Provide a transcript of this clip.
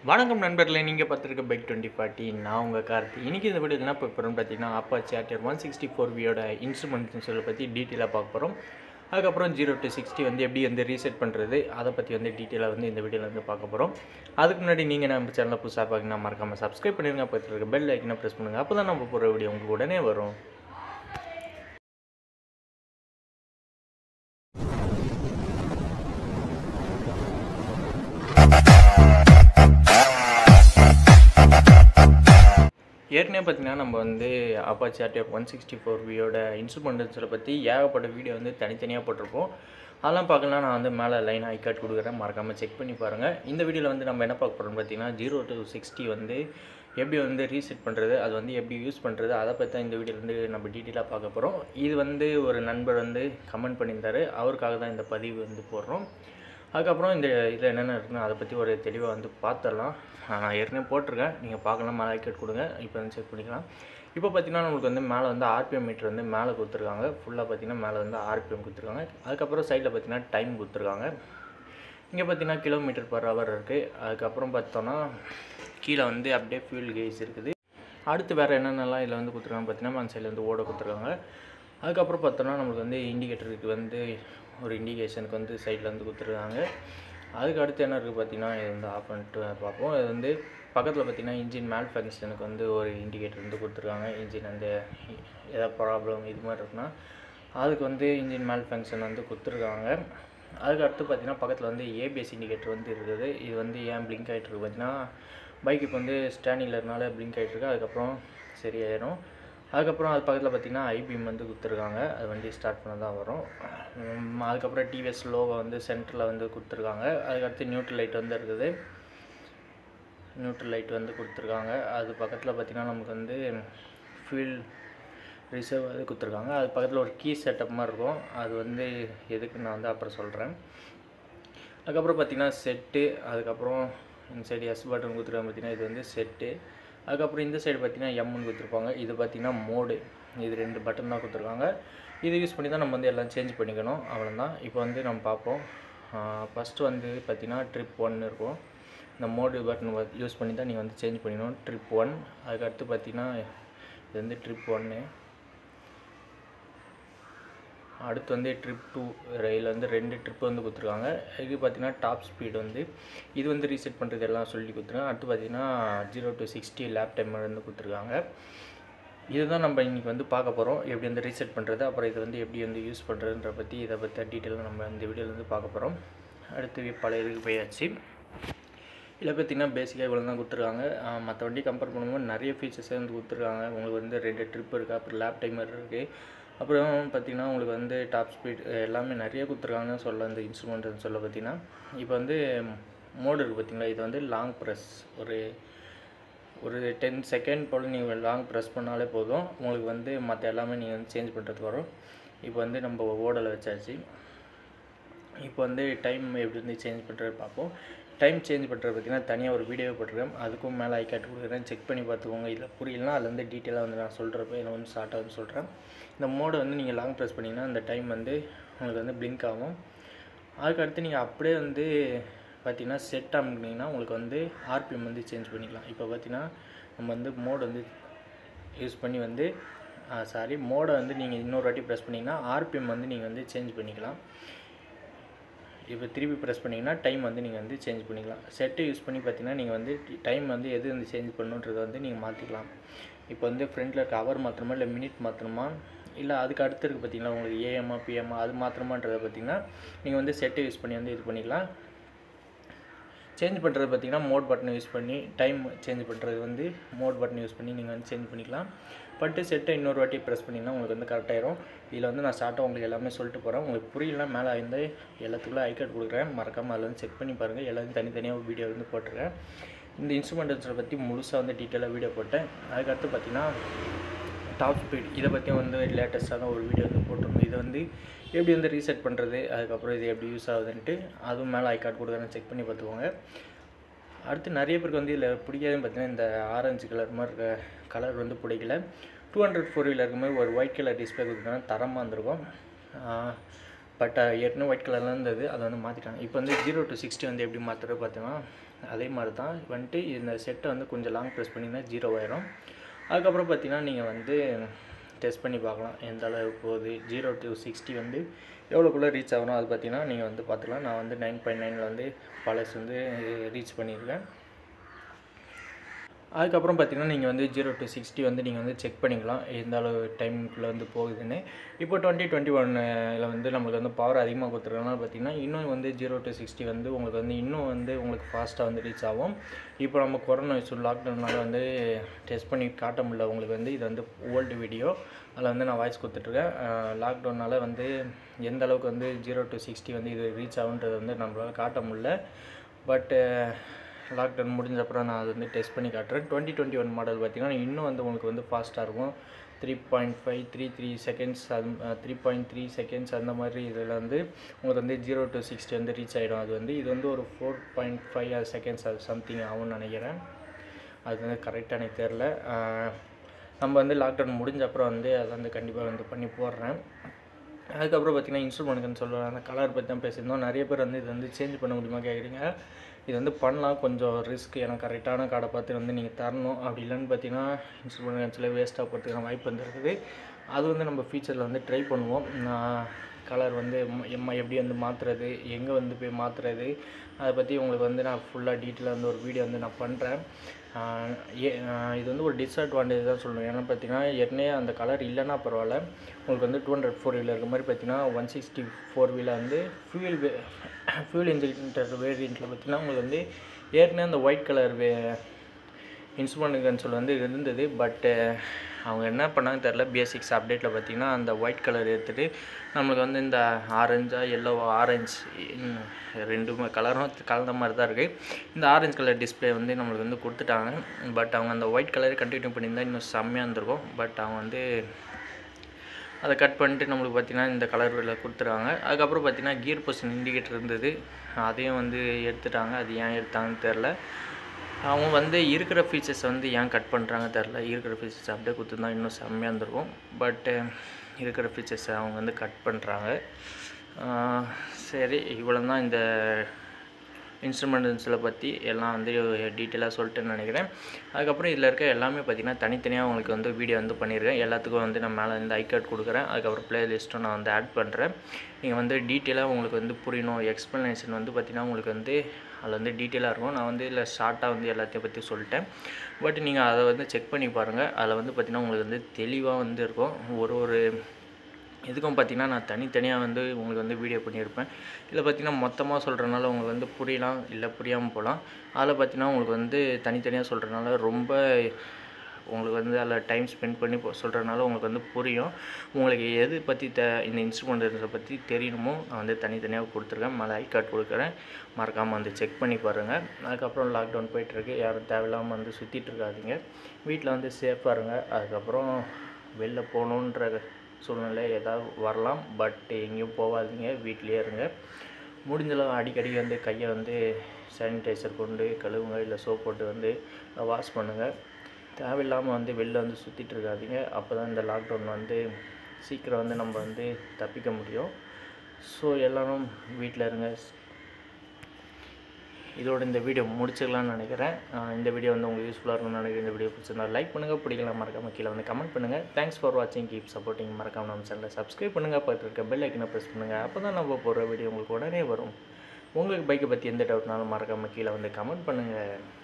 வணக்கம் நண்பர்களே நீங்கள் பார்த்துருக்க பைக் டுவெண்ட்டி ஃபார்ட்டி நான் உங்கள் கார்த்தி இன்றைக்கி இந்த வீடியோ என்ன பார்க்க போகிறோம்னு பார்த்தீங்கன்னா Apache RTR one sixty four வியோட இன்ஸ்ட்ருமெண்ட்ஸ் சொல்ல பற்றி டீட்டெயிலாக பார்க்க போகிறோம் அதுக்கப்புறம் ஜீரோ டு சிக்ஸ்டி வந்து எப்படி வந்து ரீசெட் பண்ணுறது அதை பற்றி வந்து டீட்டெயிலாக வந்து இந்த வீடியோவில் வந்து பார்க்க போகிறோம் அதுக்கு முன்னாடி நீங்கள் நம்ம சேனலை புதுசாக பார்க்கணும் மறக்காமல் சப்ஸ்கிரைப் பண்ணிடுங்க பக்கத்தில் இருக்க பெல் ஐக்கனை ப்ரெஸ் பண்ணுங்கள் அப்போ தான் நம்ம போகிற வீடியோ உங்களுக்கு உடனே வரும் ஏற்கனவே பார்த்தீங்கன்னா நம்ம வந்து Apache RTR one sixty four வியோட இன்ஸ்ட்ருமெண்ட்ஸில் பற்றி ஏகப்பட்ட வீடியோ வந்து தனித்தனியாக போட்டிருப்போம் அதெல்லாம் பார்க்கலாம் நான் வந்து மேலே லைன் ஐ கார்டு கொடுக்குறேன் மறக்காமல் செக் பண்ணி பாருங்கள் இந்த வீடியோவில் வந்து நம்ம என்ன பார்க்க போகிறோம்னு பார்த்தீங்கன்னா ஜீரோ டு சிக்ஸ்டி வந்து எப்படி வந்து ரீசெட் பண்ணுறது அது வந்து எப்படி யூஸ் பண்ணுறது அதை பற்றி தான் இந்த வீடியோவில் வந்து நம்ம டீட்டெயிலாக பார்க்க போகிறோம் இது வந்து ஒரு நண்பர் வந்து கமெண்ட் பண்ணியிருந்தாரு அவருக்காக தான் இந்த பதிவு வந்து போடுறோம் அதுக்கப்புறம் இந்த இதில் என்னென்ன இருக்குன்னு அதை பற்றி ஒரு தெளிவாக வந்து பார்த்துடலாம் நான் ஏற்கனவே போட்டிருக்கேன் நீங்கள் பார்க்கலாம் மேலே ஐக்கெட் கொடுங்க இப்போ வந்து செக் பண்ணிக்கலாம் இப்போ பார்த்தீங்கன்னா நம்மளுக்கு வந்து மேலே வந்து ஆர்பிஎம் மீட்டர் வந்து மேலே கொடுத்துருக்காங்க ஃபுல்லாக பார்த்தீங்கன்னா மேலே வந்து ஆர்பிஎம் கொடுத்துருக்காங்க அதுக்கப்புறம் சைடில் பார்த்தீங்கன்னா டைம் கொடுத்துருக்காங்க இங்கே பார்த்தீங்கன்னா கிலோமீட்டர் பர் ஹவர் இருக்குது அதுக்கப்புறம் பார்த்தோன்னா கீழே வந்து அப்படியே ஃபியூல் கேஸ் இருக்குது அடுத்து வேறு என்னென்னலாம் இதில் வந்து கொடுத்துருக்காங்க பார்த்தீங்கன்னா அந்த சைடில் வந்து ஓட கொடுத்துருக்காங்க அதுக்கப்புறம் பார்த்தோன்னா நம்மளுக்கு வந்து இண்டிகேட்டருக்கு வந்து ஒரு இண்டிகேஷனுக்கு வந்து சைடில் வந்து கொடுத்துருக்காங்க அதுக்கு அடுத்து என்ன இருக்குது பார்த்தீங்கன்னா இது வந்து ஆஃப் பண்ணிட்டு பார்ப்போம் இது வந்து பக்கத்தில் பார்த்தீங்கன்னா இன்ஜின் மேல் ஃபங்க்ஷனுக்கு வந்து ஒரு இண்டிகேட்டர் வந்து கொடுத்துருக்காங்க இன்ஜின் அந்த ஏதாவது ப்ராப்ளம் இது மாதிரி இருக்குன்னா அதுக்கு வந்து இன்ஜின் மேல் ஃபங்க்ஷன் வந்து கொடுத்துருக்காங்க அதுக்கு அடுத்து பார்த்தீங்கன்னா பக்கத்தில் வந்து ஏபிஎஸ் இண்டிகேட்டர் வந்து இருக்குது இது வந்து ஏன் பிளிங்க் ஆகிட்டு இருக்கு பார்த்தீங்கன்னா பைக் இப்போ வந்து ஸ்டாண்டிங்கில் இருக்கனால பிளிங்க் ஆகிட்டு இருக்கு அதுக்கப்புறம் சரியாயிடும் அதுக்கப்புறம் அது பக்கத்தில் பார்த்திங்கன்னா ஐபிஎம் வந்து கொடுத்துருக்காங்க அது வண்டி ஸ்டார்ட் பண்ண தான் வரும் உம், அதுக்கப்புறம் டிவிஎஸ் லோகோ வந்து சென்டரில் வந்து கொடுத்துருக்காங்க அதுக்கடுத்து நியூட்ரல் லைட் வந்து இருக்குது நியூட்ரல் லைட் வந்து கொடுத்துருக்காங்க அது பக்கத்தில் பார்த்திங்கன்னா நமக்கு வந்து ஃபியூல் ரிசர்வ் வந்து கொடுத்துருக்காங்க அது பக்கத்தில் ஒரு கீ செட்டப் மாதிரி இருக்கும் அது வந்து எதுக்கு நான் வந்து அப்புறம் சொல்கிறேன் அதுக்கப்புறம் பார்த்திங்கன்னா செட்டு அதுக்கப்புறம் இந்த சைடு எஸ் பட்டன் கொடுத்துருக்காங்க பார்த்தீங்கன்னா இது வந்து செட்டு அதுக்கப்புறம் இந்த சைடு பார்த்தீங்கன்னா எம்னு கொடுத்துருப்பாங்க இது பார்த்தீங்கன்னா மோடு இது ரெண்டு பட்டன் தான் கொடுத்துருக்காங்க இது யூஸ் பண்ணி தான் நம்ம வந்து எல்லாம் சேஞ்ச் பண்ணிக்கணும் அவ்வளோதான் இப்போ வந்து நம்ம பார்ப்போம் ஃபஸ்ட்டு வந்து பார்த்திங்கன்னா ட்ரிப் ஒன் இருக்கும் இந்த மோடு பட்டன் யூஸ் பண்ணி தான் நீங்கள் வந்து சேஞ்ச் பண்ணிக்கணும் ட்ரிப் ஒன் அதுக்கடுத்து பார்த்தீங்கன்னா இது வந்து ட்ரிப் ஒன்று அடுத்து வந்து ட்ரிப் டூ ரயில் வந்து ரெண்டு ட்ரிப் வந்து கொடுத்துருக்காங்க இது பார்த்தீங்கன்னா டாப் ஸ்பீடு வந்து இது வந்து ரீசெட் பண்ணுறது எல்லாம் சொல்லி கொடுத்துருக்காங்க அடுத்து பார்த்தீங்கன்னா zero to sixty lap timer வந்து கொடுத்துருக்காங்க இதுதான் நம்ம இன்றைக்கி வந்து பார்க்க போகிறோம் எப்படி வந்து ரீசெட் பண்ணுறது அப்புறம் இது வந்து எப்படி வந்து யூஸ் பண்ணுறதுன்ற பற்றி இதை பற்றி டீட்டெயிலாக நம்ம இந்த வீடியோவில் வந்து பார்க்க போகிறோம் அடுத்து பழைய இதுக்கு போயாச்சு இதில் பார்த்தீங்கன்னா பேசிக்காக இவ்வளோ தான் கொடுத்துருக்காங்க மற்ற வண்டி கம்பேர் பண்ணும்போது நிறைய ஃபீச்சர்ஸே வந்து கொடுத்துருக்காங்க உங்களுக்கு வந்து ரெண்டு ட்ரிப் இருக்குது அப்புறம் லேப் டைமர் இருக்குது அப்புறம் பார்த்திங்கன்னா உங்களுக்கு வந்து டாப் ஸ்பீட் எல்லாமே நிறைய கொடுத்துருக்காங்கன்னு சொல்ல இந்த இன்ஸ்ட்ருமெண்ட்னு சொல்ல பார்த்தீங்கன்னா இப்போ வந்து மோடு இருக்குது பார்த்தீங்களா இது வந்து லாங் ப்ரெஸ் ஒரு ஒரு டென் செகண்ட் போல் நீங்கள் லாங் ப்ரெஸ் பண்ணாலே போதும் உங்களுக்கு வந்து மற்ற எல்லாமே நீங்கள் வந்து சேஞ்ச் பண்ணுறதுக்கு வரும் இப்போ வந்து நம்ம ஓடலை வச்சாச்சு இப்போ வந்து டைம் எப்படி வந்து சேஞ்ச் பண்ணுறது பார்ப்போம் டைம் சேஞ்ச் பண்ணுறது பார்த்தீங்கன்னா தனியாக ஒரு வீடியோ போட்டிருக்கேன் அதுக்கும் மேலே ஐ காட்டு கொடுக்குறேன் செக் பண்ணி பார்த்துக்கோங்க இதில் புரியலனா அதில் வந்து டீட்டெயிலாக வந்து நான் சொல்கிறப்ப இதை வந்து ஷார்ட்டாக வந்து சொல்கிறேன் இந்த மோடை வந்து நீங்கள் லாங் ப்ரெஸ் பண்ணிங்கன்னா அந்த டைம் வந்து உங்களுக்கு வந்து பிளிங்க் ஆகும் அதுக்கடுத்து நீங்கள் அப்படியே வந்து பார்த்தீங்கன்னா செட் ஆகினீங்கன்னா உங்களுக்கு வந்து ஆர்பிஎம் வந்து சேஞ்ச் பண்ணிக்கலாம் இப்போ பார்த்தீங்கன்னா நம்ம வந்து மோட் வந்து யூஸ் பண்ணி வந்து சாரி மோடை வந்து நீங்கள் இன்னொரு வாட்டி ப்ரெஸ் பண்ணிங்கன்னா ஆர்பிஎம் வந்து நீங்கள் வந்து சேஞ்ச் பண்ணிக்கலாம் இப்போ திருப்பி ப்ரெஸ் பண்ணிங்கன்னா டைம் வந்து நீங்கள் வந்து சேஞ்ச் பண்ணிக்கலாம் செட்டு யூஸ் பண்ணி பார்த்தீங்கன்னா நீங்கள் வந்து டைம் வந்து எது வந்து சேஞ்ச் பண்ணுன்றதை வந்து நீங்கள் மாற்றிக்கலாம் இப்போ வந்து ஃப்ரண்ட்டில் இருக்க ஹவர் மாற்றணுமா இல்லை மினிட் மாற்றணுமா இல்லை அதுக்கு அடுத்து இருக்குது பார்த்தீங்களா உங்களுக்கு ஏஎம்ஆ பிஎம்ஆ அது மாற்றணுமான்றதை பார்த்தீங்கன்னா நீங்கள் வந்து செட்டை யூஸ் பண்ணி வந்து இது பண்ணிக்கலாம் சேஞ்ச் பண்ணுறது பார்த்தீங்கன்னா மோட் பட்டன் யூஸ் பண்ணி டைம் சேஞ்ச் பண்ணுறது வந்து மோட் பட்டன் யூஸ் பண்ணி நீங்கள் வந்து சேஞ்ச் பண்ணிக்கலாம் பட்டு செட்டை இன்னொரு வாட்டி ப்ரெஸ் பண்ணிங்கன்னா உங்களுக்கு வந்து கரெக்டாயிரும் இதில் வந்து நான் ஸ்டார்ட்டாக உங்களுக்கு எல்லாமே சொல்லிட்டு போகிறேன் உங்களுக்கு புரியலனா மேலே வந்து எல்லாத்துக்குள்ளே ஐக்கார்ட் கொடுக்குறேன் மறக்காமல் அதில் வந்து செக் பண்ணி பாருங்கள் எல்லாத்தையும் தனித்தனியாக வீடியோ வந்து போட்டிருக்கேன் இந்த இன்ஸ்ட்ருமெண்ட்ஸை பற்றி முழுசாக வந்து டீட்டெயிலாக வீடியோ போட்டேன் அதுக்கடுத்து பார்த்தீங்கன்னா டாப் ஸ்பீட் இதை பற்றியும் வந்து லேட்டஸ்ட்டாக தான் ஒரு வீடியோ வந்து போட்டிருந்தோம் இதை வந்து எப்படி வந்து ரீசெட் பண்ணுறது அதுக்கப்புறம் இது எப்படி யூஸ் ஆகுதுன்ட்டு அதுவும் மேலே ஐ கார்டு கொடுக்குறேன் செக் பண்ணி பார்த்துக்கோங்க அடுத்து நிறைய பேருக்கு வந்து இதில் பிடிக்காதுன்னு பார்த்தீங்கன்னா இந்த ஆரஞ்சு கலர் மாதிரி இருக்க கலர் வந்து பிடிக்கல டூ ஹண்ட்ரட் ஃபோர் வீலர் இருக்கும்போது ஒரு ஒயிட் கலர் டிஸ்பிளே கொடுத்தோன்னா தரமாக இருந்திருக்கும் பட் ஏற்கனவே ஒயிட் கலரில் இருந்தது அதை வந்து மாற்றிட்டாங்க இப்போ வந்து ஜீரோ டு சிக்ஸ்டி வந்து எப்படி மாற்றுறது பார்த்தீங்கன்னா அதே மாதிரி தான் வந்துட்டு இந்த செட்டை வந்து கொஞ்சம் லாங் ப்ரெஸ் பண்ணிங்கன்னா ஜீரோ ஆயிரும் அதுக்கப்புறம் பார்த்தீங்கன்னா நீங்கள் வந்து டெஸ்ட் பண்ணி பார்க்கலாம் எந்த அளவு போகுது ஜீரோ டு சிக்ஸ்டி வந்து எவ்வளோக்குள்ளே ரீச் ஆகணும் அது பார்த்தீங்கன்னா நீங்கள் வந்து பார்த்துக்கலாம் நான் வந்து நைன் பாயிண்ட் நைனில் வந்து பழசு வந்து ரீச் பண்ணியிருக்கேன் அதுக்கப்புறம் பார்த்தீங்கன்னா நீங்கள் வந்து ஜீரோ டு சிக்ஸ்டி வந்து நீங்கள் வந்து செக் பண்ணிக்கலாம் எந்த அளவு டைமுக்குள்ளே வந்து போகுதுன்னு இப்போ டுவெண்ட்டி டுவெண்ட்டி ஒன்னில் வந்து நம்மளுக்கு வந்து பவர் அதிகமாக கொடுத்துருக்கனால பார்த்தீங்கன்னா இன்னும் வந்து ஜீரோ டு சிக்ஸ்டி வந்து உங்களுக்கு வந்து இன்னும் வந்து உங்களுக்கு ஃபாஸ்ட்டாக வந்து ரீச் ஆகும் இப்போ நம்ம கொரோனா இஷ்யூ லாக்டவுனால வந்து டெஸ்ட் பண்ணி காட்ட முடியல உங்களுக்கு வந்து இது வந்து ஓல்டு வீடியோ அதில் வந்து நான் வாய்ஸ் கொடுத்துட்ருக்கேன் லாக்டவுனால் வந்து எந்த அளவுக்கு வந்து ஜீரோ டு சிக்ஸ்டி வந்து இது ரீச் ஆகுன்றது வந்து நம்மளால் காட்ட முடியல பட்டு லாக்டவுன் முடிஞ்ச அப்புறம் நான் அது வந்து டெஸ்ட் பண்ணி காட்டுறேன் டுவெண்ட்டி டுவெண்ட்டி ஒன் மாடல் பார்த்தீங்கன்னா இன்னும் வந்து உங்களுக்கு வந்து ஃபாஸ்ட்டாக இருக்கும் three point five three three seconds அது த்ரீ பாயிண்ட் த்ரீ செகண்ட்ஸ் அந்த மாதிரி இதில் வந்து உங்களுக்கு வந்து ஜீரோ டு சிக்ஸ்டி வந்து ரீச் ஆகிடும் அது வந்து இது வந்து ஒரு ஃபோர் பாயிண்ட் ஃபைவ் செகண்ட்ஸ் அது சம்திங் ஆகும்னு நினைக்கிறேன் அது வந்து கரெக்டாக எனக்கு தெரில நம்ம வந்து லாக்டவுன் முடிஞ்ச அப்புறம் வந்து அதை வந்து கண்டிப்பாக வந்து பண்ணி போடுறேன் அதுக்கப்புறம் பார்த்தீங்கன்னா இன்ஸ்ட்ருமெண்ட்டுன்னு சொல்லுவாங்க அந்த கலர் பற்றி தான் பேசியிருந்தோம் நிறைய பேர் வந்து இது வந்து சேஞ்ச் பண்ண முடியுமா கேட்குறீங்க இது வந்து பண்ணலாம் கொஞ்சம் ரிஸ்க் எனக்கு கரெக்டான கார்டை பார்த்து வந்து நீங்கள் தரணும் அப்படி இல்லைன்னு பார்த்தீங்கன்னா இன்ஸ்ட்ருமெண்ட் கன்சில் வேஸ்ட்டாக போகிறதுக்கான வாய்ப்பு வந்துருக்குது அது வந்து நம்ம ஃபியூச்சரில் வந்து ட்ரை பண்ணுவோம் நான் கலர் வந்து எம்ம- எம்ம எப்படி வந்து மாற்றுறது எங்கே வந்து போய் மாற்றுறது அதை பற்றி உங்களுக்கு வந்து நான் ஃபுல்லாக டீட்டெயிலாக வந்து ஒரு வீடியோ வந்து நான் பண்ணுறேன் ஏ ஆஹ் இது வந்து ஒரு டிஸ்அட்வான்டேஜ் தான் சொல்லணும் ஏன்னா பார்த்தீங்கன்னா ஏற்கனவே அந்த கலர் இல்லைன்னா பரவாயில்ல உங்களுக்கு வந்து டூ ஹண்ட்ரட் ஃபோர் வீலர் இருக்க மாதிரி பார்த்தீங்கன்னா ஒன் சிக்ஸ்டி ஃபோர் வீலர் வந்து ஃபியூல் ஃபியூல் இன்ஜெக்டர் வேரியண்ட்டில் பார்த்தீங்கன்னா உங்களுக்கு வந்து ஏற்கனவே அந்த ஒயிட் கலர் வே இன்ஸ்ட்ருமெண்ட் கன்சோல் வந்து இருந்தது பட்டு அவங்க என்ன பண்ணாங்க தெரில பேசிக்ஸ் அப்டேட்டில் பார்த்தீங்கன்னா அந்த ஒயிட் கலர் எடுத்துகிட்டு நம்மளுக்கு வந்து இந்த ஆரஞ்சா எல்லோ ஆரஞ்ச் ரெண்டுமே கலரும் கலந்த மாதிரி தான் இருக்குது இந்த ஆரஞ்சு கலர் டிஸ்ப்ளே வந்து நம்மளுக்கு வந்து கொடுத்துட்டாங்க பட் அவங்க அந்த ஒயிட் கலரே கண்டினியூ பண்ணியிருந்தா இன்னும் செம்மையாக இருந்திருக்கும் பட் அவங்க வந்து அதை கட் பண்ணிட்டு நம்மளுக்கு பார்த்தீங்கன்னா இந்த கலரில் கொடுத்துருவாங்க அதுக்கப்புறம் பார்த்தீங்கன்னா கியர் பொசிஷன் இண்டிகேட்டர் இருந்தது அதையும் வந்து எடுத்துட்டாங்க அது ஏன் எடுத்தாங்கன்னு தெரில அவங்க வந்து இருக்கிற ஃபீச்சர்ஸ் வந்து ஏன் கட் பண்ணுறாங்க தெரில இருக்கிற ஃபீச்சர்ஸ் அப்படியே கொடுத்துருந்தா இன்னும் செம்மையாக இருந்திருக்கும் பட்டு இருக்கிற ஃபீச்சர்ஸை அவங்க வந்து கட் பண்ணுறாங்க சரி இவ்வளோ தான் இந்த இன்ஸ்ட்ருமெண்ட்ஸில் பற்றி எல்லாம் வந்து டீட்டெயிலாக சொல்லிட்டேன்னு நினைக்கிறேன் அதுக்கப்புறம் இதில் இருக்க எல்லாமே பார்த்தீங்கன்னா தனித்தனியாக உங்களுக்கு வந்து வீடியோ வந்து பண்ணியிருக்கேன் எல்லாத்துக்கும் வந்து நான் மேலே வந்து ஐ கார்டு கொடுக்குறேன் அதுக்கப்புறம் ப்ளேலிஸ்ட்டும் நான் வந்து ஆட் பண்ணுறேன் நீங்கள் வந்து டீட்டெயிலாக உங்களுக்கு வந்து புரியணும் எக்ஸ்ப்ளனேஷன் வந்து பார்த்தீங்கன்னா உங்களுக்கு வந்து அதில் வந்து டீட்டெயிலாக இருக்கும் நான் வந்து இதில் ஷார்ட்டாக வந்து எல்லாத்தையும் பற்றி சொல்லிட்டேன் பட் நீங்கள் அதை வந்து செக் பண்ணி பாருங்கள் அதில் வந்து பார்த்தீங்கன்னா உங்களுக்கு வந்து தெளிவாக வந்து இருக்கும் ஒரு ஒரு இதுக்கும் பார்த்தீங்கன்னா நான் தனித்தனியாக வந்து உங்களுக்கு வந்து வீடியோ பண்ணியிருப்பேன் இதில் பார்த்தீங்கன்னா மொத்தமாக சொல்கிறனால உங்களுக்கு வந்து புரியலாம் இல்லை புரியாமல் போகலாம் அதில் பார்த்தீங்கன்னா உங்களுக்கு வந்து தனித்தனியாக சொல்கிறனால ரொம்ப உங்களுக்கு வந்து அதில் டைம் ஸ்பெண்ட் பண்ணி சொல்கிறனால உங்களுக்கு வந்து புரியும் உங்களுக்கு எது பற்றி த இந்த இன்ஸ்ட்ருமெண்ட்டை பற்றி தெரியணுமோ நான் வந்து தனித்தனியாக கொடுத்துருக்கேன் மேலே ஐ கார்டு கொடுக்குறேன் மறக்காமல் வந்து செக் பண்ணி பாருங்கள் அதுக்கப்புறம் லாக்டவுன் போயிட்டுருக்கு யாரும் தேவையில்லாமல் வந்து சுற்றிட்டு இருக்காதீங்க வீட்டில் வந்து சேஃபாக இருங்க அதுக்கப்புறம் வெளில போகணுன்ற சூழ்நிலை ஏதாவது வரலாம் பட் எங்கேயும் போகாதீங்க வீட்டிலேயே இருங்க முடிஞ்சளவு அடிக்கடி வந்து கையை வந்து சானிடைசர் கொண்டு கழுவுங்க இல்லை சோப் போட்டு வந்து வாஷ் பண்ணுங்கள் தேவையில்லாமல் வந்து வெளில வந்து சுற்றிட்டு இருக்காதீங்க அப்போ தான் இந்த லாக்டவுன் வந்து சீக்கிரம் வந்து நம்ம வந்து தப்பிக்க முடியும் ஸோ எல்லோரும் வீட்டில் இருங்க இதோட இந்த வீடியோ முடிச்சுக்கலாம்னு நினைக்கிறேன் ஆஹ் இந்த வீடியோ வந்து உங்களுக்கு யூஸ்ஃபுல்லாக இருக்கும்னு நினைக்கிறேன் இந்த வீடியோ பிடிச்சிருந்தா லைக் பண்ணுங்கள் பிடிக்கலாம் மறக்காம கீழே வந்து கமெண்ட் பண்ணுங்கள் தேங்க்ஸ் ஃபார் வாட்சிங் கீப் சப்போர்ட்டிங் மறக்காம நம்ம சேனலை சப்ஸ்கிரைப் பண்ணுங்கள் பக்கத்தில் இருக்க பெல் ஐக்கனை ப்ரெஸ் பண்ணுங்கள் அப்போ தான் நம்ம போடுற வீடியோ உங்களுக்கு உடனே வரும் உங்களுக்கு பைக்கை பற்றி எந்த டவுட்னாலும் மறக்காம கீழே வந்து கமெண்ட் பண்ணுங்கள்